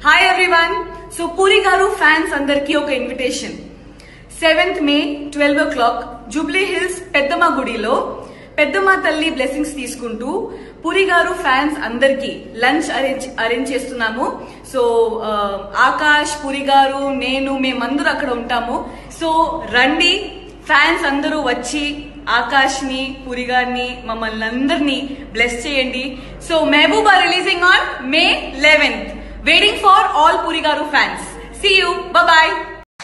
Hi everyone so puri గారు fans అందరికీ ఒక invitation seventh May twelve o'clock Jubilee Hills Peddamma గుడిలో పెద్దమ్మ తల్లి బ్లెస్సింగ్స్ తీసుకుంటూ పూరి గారు ఫ్యాన్స్ అందరికీ లంచ్ అరేంజ్ అరేంజ్ చేస్తున్నాము సో ఆ, ఆకాష్ పూరి గారు నేను మేమందరూ అక్కడ ఉంటాము సో రండి ఫ్యాన్స్ అందరూ వచ్చి ఆకాష్ ని పూరి గారిని మమ్మల్ని అందరినీ బ్లెస్ చేయండి so Mehbooba releasing on May eleventh waiting for all Puri గారు ఫ్యాన్స్ సీ యూ బాయ్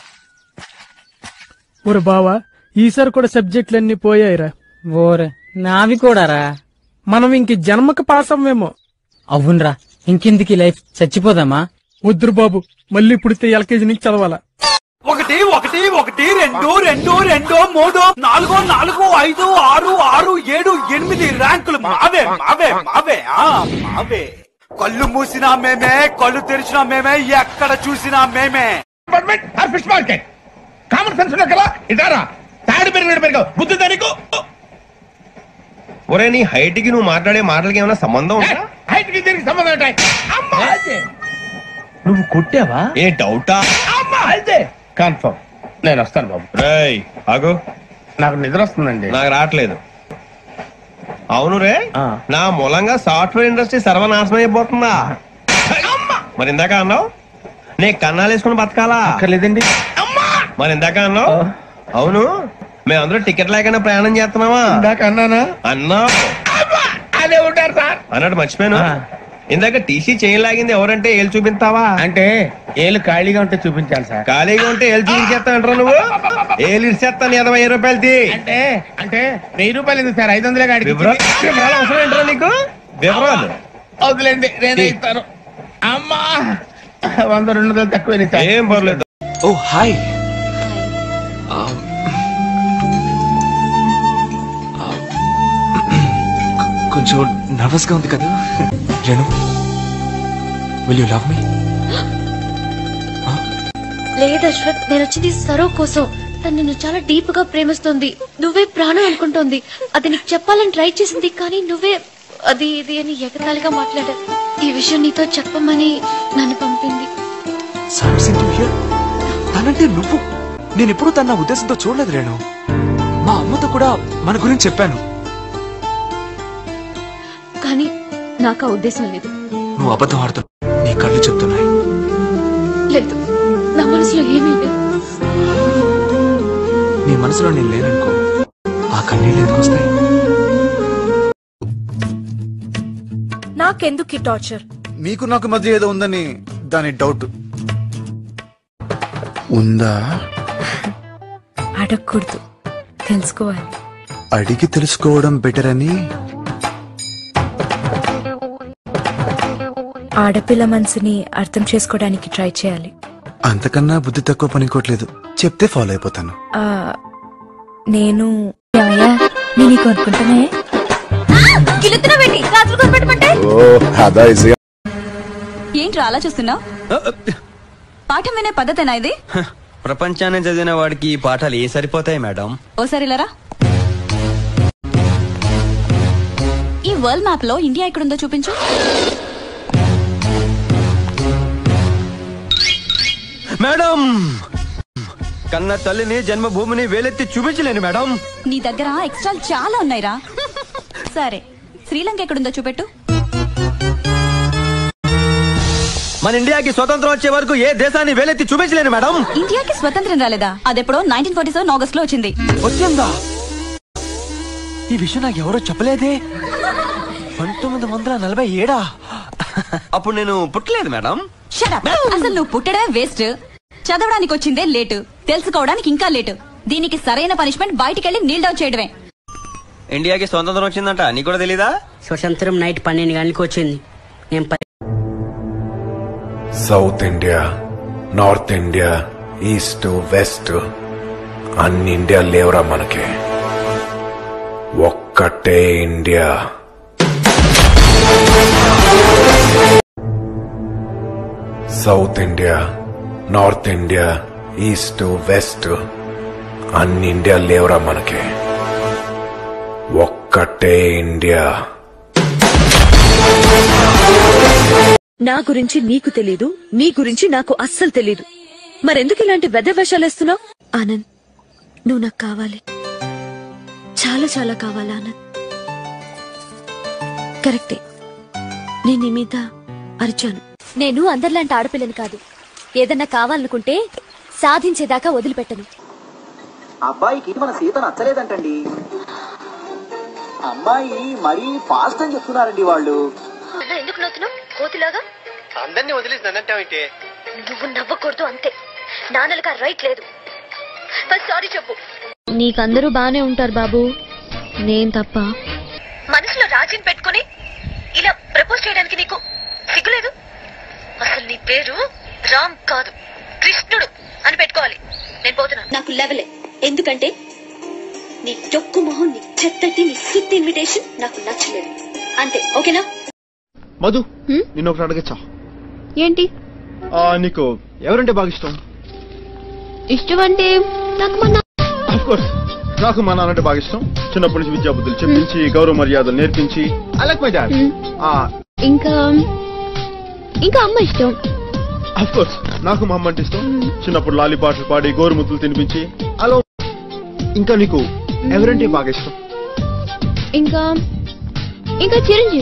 ఒరు బావా ఈసారి కూడా సబ్జెక్టులన్నీ పోయాయిరా ఓరే నావి కూడా రా మనం ఇంక జన్మకు పాస్ అవ్వేమో అవునరా ఇంకెందుకు ఈ లైఫ్ చచ్చిపోదామా వద్దురు బాబు మళ్ళీ పుడితే ఎల్కేజీ నుంచి చదవాలా ఒకటి ఒకటి ఒకటి రెండు రెండు రెండు మూడు నాలుగు నాలుగు ఐదు ఆరు ఆరు ఏడు ఎనిమిది ర్యాంకులు మావే మావే మావే ఆ మావే కళ్ళు మూసినా మేమే కళ్ళు తెరిచినా మేమే ఎక్కడ చూసినా మేమే డిపార్ట్మెంట్ ఆ ఫిష్ మార్కెట్ కామన్ సెన్స్ ఉన్నా కదా ఇటారా తాడు పెరిగినట్టు పెరిగావు బుద్ధి దానికి ఒరే నీ హైట్ కి నువ్వు మాట్లాడే మాటలకి ఏమైనా సంబంధం ఉందా హైట్ కి దీనికి సంబంధం ఉంటాయి అమ్మా అయితే నువ్వు కొట్టావా ఏ డౌటా అమ్మా అయితే కన్ఫర్మ్ నేను వస్తాను బాబు రేయ్ ఆగు నాకు నిద్ర వస్తుందండి నాకు రావట్లేదు అవును రే ఆ. నా మూలంగా సాఫ్ట్వేర్ ఇండస్ట్రీ సర్వనాశనం అయిపోతుందా మరి ఇందాక అన్నావు నీ కన్నాలు వేసుకుని బతకాలా అక్కర్లేదండి మరి ఇందాక అన్నావు అవును మేమందరూ టికెట్ లేకుండా ప్రయాణం చేస్తున్నావా ఇందాక అన్నానా అన్నావు అమ్మా అదే ఉంటారు సార్ అన్నట్టు మర్చిపోయాను ఆ. ఇందాక టీసీ చేయలాగింది ఎవరంటే ఏళ్ళు చూపిస్తావా అంటే ఏళ్ళు ఖాళీగా ఉంటే చూపించాలి సార్ ఖాళీగా ఉంటే ఏళ్ళు చూపించేస్తా అంటారా నువ్వు ఏళ్ళు ఇచ్చేస్తాను ఇరవై రూపాయలు తీ అంటే అంటే వెయ్యి రూపాయలు ఎందుకు సార్ ఐదు వందలే గాడికి వివరాలు వివరాలు అవసరం ఏంట్రా నీకు వివరాలు వదిలేండి నేనే ఇస్తాను అమ్మా వంద రెండు వందలు తక్కువ సార్ ఏం పర్లేదు ఓ హాయ్ కొంచెం నర్వస్ గా ఉంది కదా Renu will you love me లేదు అశ్వత్ నేను వచ్చింది సరో కోసం తను నిన్ను చాలా డీప్ గా ప్రేమిస్తుంది నువ్వే ప్రాణం అనుకుంటోంది అది నీకు చెప్పాలని ట్రై చేసింది కానీ నువ్వే అది ఇది అని ఎగతాళిగా మాట్లాడా ఈ విషయం నీతో చెప్పమని నన్ను పంపింది సర్వీసింగ్ టు హియర్ తనంటే నువ్వు నేను ఎప్పుడూ తన నా ఉద్దేశంతో చూడలేదు రేణు మా అమ్మతో కూడా మన గురించి చెప్పాను కానీ నాకు ఆ ఉద్దేశం లేదు నువ్వు అబద్ధం ఆడుతున్నావు నీ కళ్ళు చెప్తున్నాయి లేదు నా మనసులో ఏమీ లేదు నీ మనసులో నేను లేననుకో ఆ కన్నీళ్ళు ఎందుకు వస్తాయి నాకెందుకు ఈ టార్చర్ మీకు నాకు మధ్య ఏదో ఉందని దాని డౌట్ ఉందా అడగకూడదు తెలుసుకోవాలి అడిగి తెలుసుకోవడం బెటర్ అని ఆడపిల్ల మనసుని అర్థం చేసుకోవడానికి ట్రై చేయాలి అంతకన్నా బుద్ధి తక్కువ పనికోట్లేదు చెప్తే ఫాలో అయిపోతాను ఆ, నేను ఏమయ్యా నేను నీకు అనుకుంటానే ఏంట్రా అలా చూస్తున్నావు పాఠం వినే పద్ధతేనా ఇది ప్రపంచాన్ని చదివిన వాడికి ఈ పాఠాలు ఏ సరిపోతాయి మేడం ఓసారి ఇలారా ఈ వరల్డ్ మ్యాప్ లో ఇండియా ఎక్కడుందో చూపించు మేడం కన్న తల్లిని జన్మభూమిని వేలెత్తి చూపించలేను మేడం నీ దగ్గర ఎక్స్ట్రా చాలా ఉన్నాయిరా సరే శ్రీలంక ఎక్కడుందో చూపెట్టు మన ఇండియాకి స్వతంత్రం వచ్చే వరకు ఏ దేశాన్ని వేలెత్తి చూపించలేను మేడం ఇండియాకి స్వతంత్రం రాలేదా అదెప్పుడో నైన్టీన్ ఫార్టీ సెవెన్ ఆగస్ట్ లో వచ్చింది వచ్చిందా ఈ విషయం నాకు ఎవరో చెప్పలేదే పంతొమ్మిది వందల నలభై ఏడా అప్పుడు నేను పుట్టలేదు మేడం Shut up. అసలు నువ్వు పుట్టడమే వేస్ట్ చదవడానికి వచ్చిందే లేటు తెలుసుకోవడానికి ఇంకా లేటు దీనికి సరైన పనిష్మెంట్ బయటికెళ్ళి నీల్ డౌన్ చేయడమే ఇండియాకి స్వతంత్రం వచ్చిందంట నీకు కూడా తెలీదా స్వతంత్రం నైట్ పన్నెండు గంటలకు వచ్చింది నేను ప- south India north India east west అన్ని ఇండియా లేవురా మనకి ఒక్కటే India south India north India east west అన్ని ఇండియా లేవురా మనకి ఒక్కటే ఇండియా నా గురించి నీకు తెలీదు నీ గురించి నాకు అస్సలు తెలీదు మరెందుకు ఇలాంటి వెద వేషాలేస్తున్నావు ఆనంద్ నువ్వు నాకు కావాలి చాలా చాలా కావాలి ఆనంద్ కరెక్టే నేను నీ మీద అరిచాను నేను అందరిలాంటి ఆడపిల్లని కాదు ఏదన్నా కావాలనుకుంటే సాధించేదాకా వదిలిపెట్టను అబ్బాయికి మన సీత నచ్చలేదంటండి అమ్మాయి మరీ ఫాస్ట్ అని చెప్తున్నారండి వాళ్ళు ఎందుకు నవ్వుతున్నావు కోతిలాగా అందరినీ వదిలేసి నన్నంటావేంటి నువ్వు నవ్వకూడదు అంతే నాన్నలకి రైట్ లేదు ఫస్ట్ సారీ చెప్పు నీకందరూ బానే ఉంటారు బాబు నేను తప్ప మనసులో రాజీని పెట్టుకుని ఇలా ప్రపోజ్ చేయడానికి నీకు సిగ్గులేదు అసలు నీ పేరు రామ్ కాదు కృష్ణుడు అని పెట్టుకోవాలి నేను పోతున్నా నాకు లెవలే ఎందుకంటే నీ చొక్కు మొహం నీ చెత్తటి నీ సిట్ ఇన్విటేషన్ నాకు నచ్చలేదు అంతే ఓకేనా మధు నిన్ను ఒకటి అడగచ్చా ఏంటి ఆ, నీకు ఎవరంటే బాగా ఇష్టం ఇష్టం అంటే నాకు మన ఆఫ్ కోర్స్ నాకు మా నాన్న అంటే బాగా ఇష్టం చిన్నప్పటి నుంచి విద్యాబుద్ధులు చెప్పించి గౌరవ మర్యాదలు నేర్పించి ఐ లైక్ మై డాడ్ ఇంకా ఇంకా అమ్మ ఇష్టం ఆఫ్ కోర్స్ నాకు మా అమ్మ అంటే ఇష్టం చిన్నప్పుడు లాలి పాటలు పాడి గోరుముద్దలు తినిపించి అలా ఇంకా నీకు ఎవరంటే బాగా ఇష్టం ఇంకా ఇంకా చిరంజీవి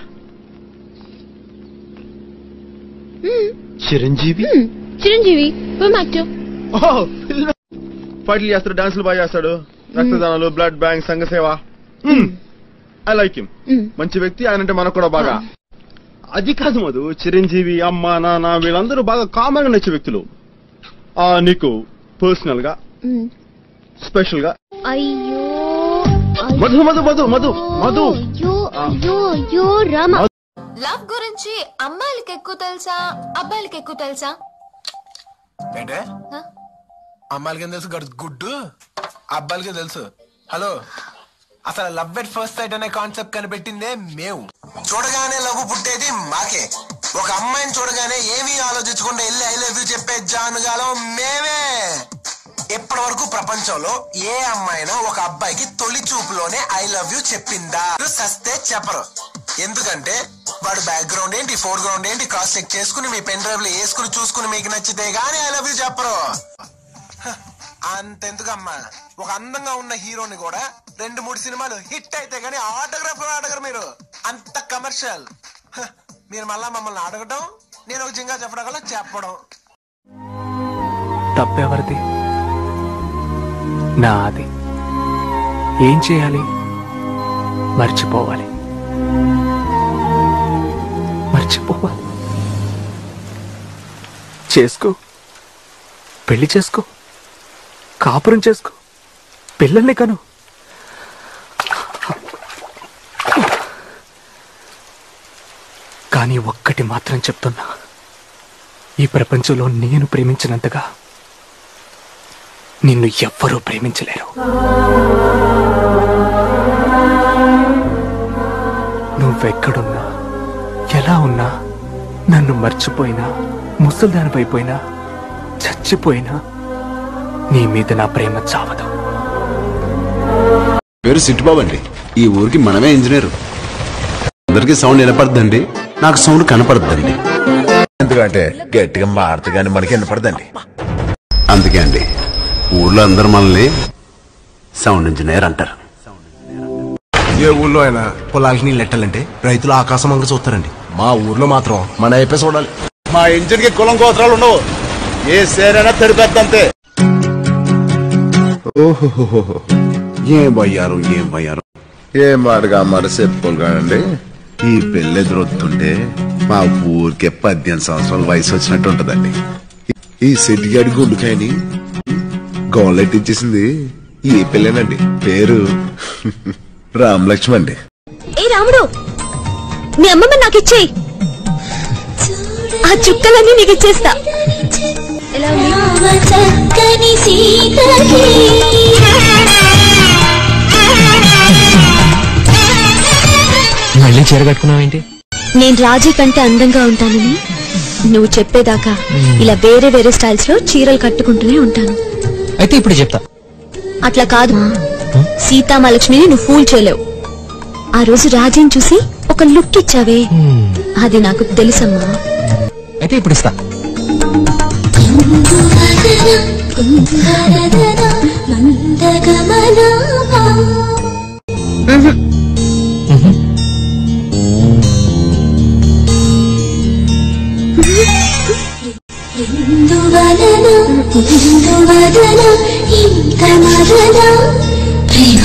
చిరంజీవి చిరంజీవి ఫిల్మ్ యాక్టర్ ఫైట్లు చేస్తాడు డాన్సులు బాగా చేస్తాడు రక్తదానాలు బ్లడ్ బ్యాంక్ సంఘ సేవ ఐ లైక్ హిమ్ మంచి వ్యక్తి ఆయన అంటే మనకు కూడా బాగా అది కాదు మధు చిరంజీవి అమ్మ నాన్న వీళ్ళందరూ బాగా కామన్ గా నచ్చే వ్యక్తులు ఆ నీకు పర్సనల్ గా స్పెషల్ గా అయ్యో మధు మధు మధు మధు మధు అయ్యో అయ్యో అయ్యో రామ లవ్ గురించి అమ్మాయిలకి ఎక్కువ తెలుసా అబ్బాయిలకి ఎక్కువ తెలుసా ఏంటే హ? అమ్మాయిలకి ఏం తెలుసు గడు గుడ్డు అబ్బాయిలకి తెలుసు హలో అసలు లవ్ ఎట్ ఫస్ట్ సైట్ అనే కాన్సెప్ట్ కనిపెట్టిందే మేము చూడగానే లవ్ పుట్టేది మాకే ఒక అమ్మాయిని చూడగానే ఏమీ ఆలోచించకుండా వెళ్ళి ఐ లవ్ యూ చెప్పే జానుగాలం మేమే ఇప్పటి వరకు ప్రపంచంలో ఏ అమ్మాయినా ఒక అబ్బాయికి తొలి చూపులోనే ఐ లవ్ యూ చెప్పిందా సస్తే చెప్పరు ఎందుకంటే వాడు బ్యాక్గ్రౌండ్ ఏంటి ఫోర్ గ్రౌండ్ ఏంటి క్రాస్ చెక్ చేసుకుని మీ పెన్ డ్రైవ్ లో వేసుకుని చూసుకుని మీకు నచ్చితే గానీ ఐ లవ్ యూ చెప్పరు హ, అంతెందుకమ్మా ఒక అందంగా ఉన్న హీరోని కూడా రెండు మూడు సినిమాలు హిట్ అయితే గానీ ఆటోగ్రాఫ్ కూడా అడగరు మీరు అంత కమర్షియల్ హ, మీరు మళ్ళా మమ్మల్ని అడగడం నేను ఒక జింగా చెప్పడం వల్ల చెప్పడం తప్పెవరిది నాది ఏం చేయాలి మర్చిపోవాలి మర్చిపోవాలి చేసుకో పెళ్లి చేసుకో కాపురం చేసుకో పిల్లల్ని కను కానీ ఒక్కటి మాత్రం చెప్తున్నా ఈ ప్రపంచంలో నేను ప్రేమించినంతగా నిన్ను ఎవ్వరూ ప్రేమించలేరు నువ్వెక్కడున్నా ఎలా ఉన్నా నన్ను మర్చిపోయినా ముసల్దానిపైపోయినా చచ్చిపోయినా నీ మీద నా ప్రేమ చావదు పేరు సిట్టుబాబు అండి ఈ ఊరికి మనమే ఇంజనీరు అందరికి సౌండ్ వినపడదండి నాకు సౌండ్ కనపడద్దండి ఎందుకంటే గట్టిగా మారుతు కానీ మనకి వినపడదండి అందుకే అండి ఊర్లో అందరు మనల్ని సౌండ్ ఇంజనీర్ అంటారు ఏ ఊళ్ళో అయినా పొలాలకి నీళ్ళు ఎట్టాలంటే రైతులు ఆకాశం అంగ చూస్తారండి మా ఊర్లో మాత్రం మన అయిపోయి చూడాలి మా ఇంజిన్ కి కులం గోత్రాలు ఉండవు ఏ సేరైనా తెరిపేద్దంతే ఓహో ఏం పోయారు ఏం పోయారు ఏం మాటగా మాట చెప్పుకోలు కానండి ఈ పెళ్లి ఎదురొస్తుంటే మా ఊరికే పద్దెనిమిది సంవత్సరాల వయసు వచ్చినట్టు ఉంటదండి ఈ సెట్టిగాడి గుండుకాయని గోలెట్టించేసింది ఈ పెళ్ళేనండి పేరు రామ్ లక్ష్మణ్ అండి ఏ రాముడు మీ అమ్మమ్మ నాకు ఇచ్చేయి ఆ చుక్కలన్నీ నీకు ఇచ్చేస్తా ఎలా చక్కని మళ్ళీ చీర కట్టుకున్నావేంటి నేను రాజీ కంటే అందంగా ఉంటానని నువ్వు చెప్పేదాకా ఇలా వేరే వేరే స్టైల్స్ లో చీరలు కట్టుకుంటూనే ఉంటాను అయితే ఇప్పుడు చెప్తా అట్లా కాదు సీతామహాలక్ష్మిని నువ్వు ఫూల్ చేయలేవు ఆ రోజు రాజీని చూసి ఒక లుక్ ఇచ్చావే అది నాకు తెలుసమ్మా అయితే ఇప్పుడు ఇస్తా ఎందువలన ఎందువలన ఇంత మరణ ప్రేమ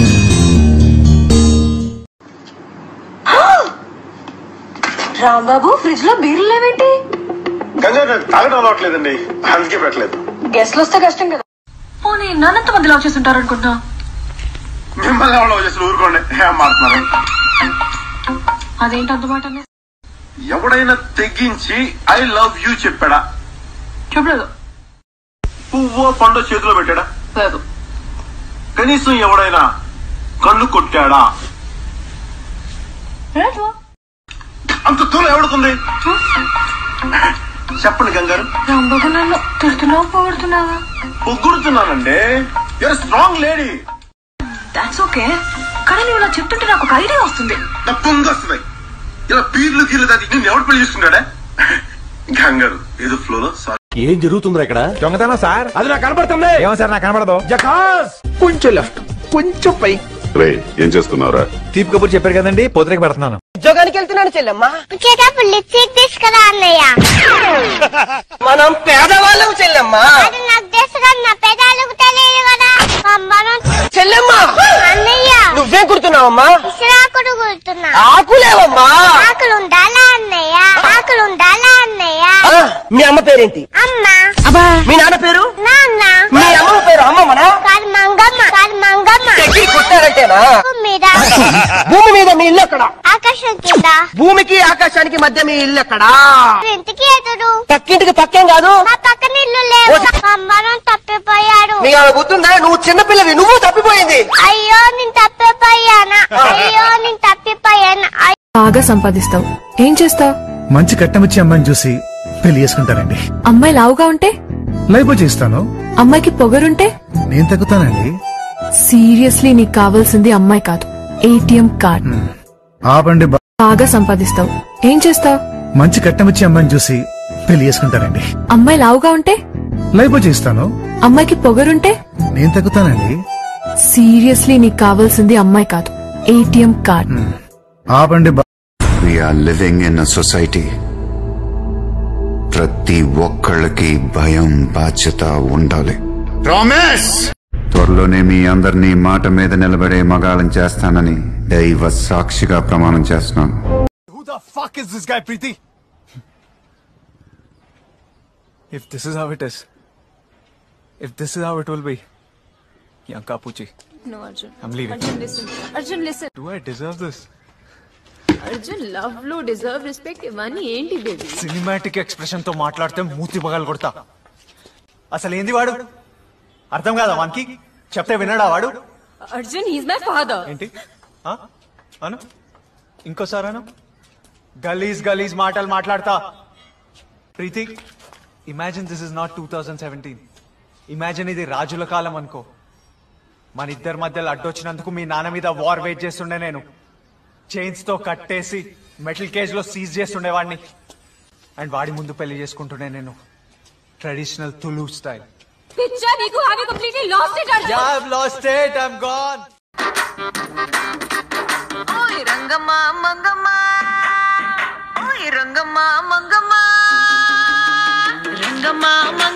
రాంబాబు ఫ్రిడ్జ్ లో బీర్లు లేవేంటి గంజాయి నాకు తాగడం అలవాట్లేదండి అందుకే పెట్టలేదు గెస్ట్లు వస్తే కష్టం కదా పోనీ నన్నంత మంది లవ్ చేస్తుంటారు అనుకుంటా మిమ్మల్ని ఎవరో చేసి ఊరుకోండి ఏం మారుతున్నారు అదేంటి అంత మాట అన్నావు? ఎవడైనా తెగించి ఐ లవ్ యూ చెప్పాడా చెప్పలేదు పువ్వో పండో చేతిలో పెట్టాడా లేదు కనీసం ఎవడైనా కన్ను కొట్టాడా లేదు అంత దూరం ఎవడుకుంది చెప్పండి గంగారు రాంబాబు నన్ను తిడుతున్నావు పొగుడుతున్నావా పొగుడుతున్నానండి you're strong lady that's okay కానీ నువ్వు ఇలా చెప్తుంటే నాకు ఒక ఐడియా వస్తుంది నా పొంగు వస్తుంది ఇలా పీర్లు గీర్లు దాటి నిన్ను ఎవడు పెళ్లి చేసుకుంటాడా గంగారు ఏదో ఫ్లోలో సారీ ఏం జరుగుతుందిరా ఇక్కడ దొంగతనం సార్ అది నాకు కనబడుతుంది ఏమో సార్ నాకు కనబడదు జకాస్ కొంచెం లెఫ్ట్ కొంచెం పై రే ఏం చేస్తున్నావురా తీపి కబుర్ చెప్పారు కదండి పొద్దునకి పెడుతున్నాను ఉద్యోగానికి వెళ్తున్నాను చెల్లెమ్మా వచ్చేటప్పుడు లిప్స్టిక్ తీసుకురా అన్నయ్య మనం పేదవాళ్ళం చెల్లెమ్మా అది నాకు తెలుసు కదా నా పెదాలకు తెలియదు కదా మనం చెల్లెమ్మా అన్నయ్య నువ్వేం కుడుతున్నావమ్మా ఇసురాకుడు గుర్తున్నా ఆకులేవమ్మా ఆకులు ఉండాలా అన్నయ్య ఆకులు ఉండాలా అన్నయ్య ఆ, మీ అమ్మ పేరేంటి అమ్మ మీ నాన్న పేరు నాన్న మీ అమ్మ పేరు అమ్మమ్మనా కాదు మంగమ్మ కాదు మంగమ్మ ఎగిరి కొట్టారంటేనా భూమి మీద భూమి మీద మీ ఇల్లు ఎక్కడ ఆకాశం కింద భూమికి ఆకాశానికి మధ్య మీ ఇల్లు ఎక్కడా ఇంటికి ఎదురు పక్కింటికి పక్కేం కాదు మా పక్కన ఇల్లు లేవు అమ్మనం తప్పిపోయాడు నీకు ఆమె గుర్తుందా నువ్వు చిన్నపిల్లవి నువ్వు తప్పిపోయింది అయ్యో నేను తప్పిపోయానా అయ్యో నేను తప్పిపోయాను బాగా సంపాదిస్తావు ఏం చేస్తావు మంచి కట్టమిచ్చి అమ్మాయిని చూసి పెళ్లి చేసుకుంటానండి అమ్మాయి లావుగా ఉంటే లైఫ్ చేస్తాను అమ్మాయికి పొగరుంటే నేను తగ్గుతానండి సీరియస్లీ నీకు కావాల్సింది అమ్మాయి కాదు ఏటీఎం కార్డ్ ఆపండి బా- బాగా సంపాదిస్తావు ఏం చేస్తావు మంచి కట్టమిచ్చి అమ్మాయిని చూసి పెళ్లి చేసుకుంటానండి అమ్మాయి లావుగా ఉంటే లైఫ్ చేస్తాను అమ్మాయికి పొగరుంటే నేను తగ్గుతానండి సీరియస్లీ నీకు కావాల్సింది అమ్మాయి కాదు ఏటీఎం కార్డ్ ఆపండి బా- We are living in a society. ప్రతి ఒక్కళ్ళకి భయం బాధ్యత ఉండాలి ప్రామిస్ త్వరలోనే మీ అందరినీ మాట మీద నిలబడే మగాళం చేస్తానని దైవ సాక్షిగా ప్రమాణం చేస్తున్నాను Who the fuck is this guy, Preeti? If this is how it is, if this is how it will be, Yanka Puchi, No, Arjun. I'm leaving. Arjun, listen. Arjun, listen. do I deserve this? Arjun love లో deserve respect ఇవన్నీ ఏంటి baby cinematic expression తో మాట్లాడితే మూతి పగలు కొడతా అసలు ఏంది వాడు అర్థం కాదా వానికి చెప్తే వినడా వాడు అర్జున్ హీస్ మై ఫాదర్ ఏంటి ఆ? అను ఇంకోసారి అను గలీజ్ గలీజ్ మాటలు మాట్లాడతా Preethi imagine this is not two thousand seventeen imagine ఇది రాజుల కాలం అనుకో మన ఇద్దరి మధ్యలో అడ్డొచ్చినందుకు మీ నాన్న మీద వార్ వెయిట్ చేస్తుండే నేను చైన్స్ తో కట్టేసి మెటల్ కేజ్ లో సీజ్ చేస్తుండేవాడిని అండ్ వాడి ముందు పెళ్లి చేసుకుంటుండే నేను ట్రెడిషనల్ తులు స్టైల్ పిక్చర్ నీకు have you completely lost it Arjun Yeah, I've lost it. I'm gone. ఓయ్ రంగమ్మ మంగమ్మ ఓయ్ రంగమ్మ మంగమ్మ రంగమ్మ మంగమ్మ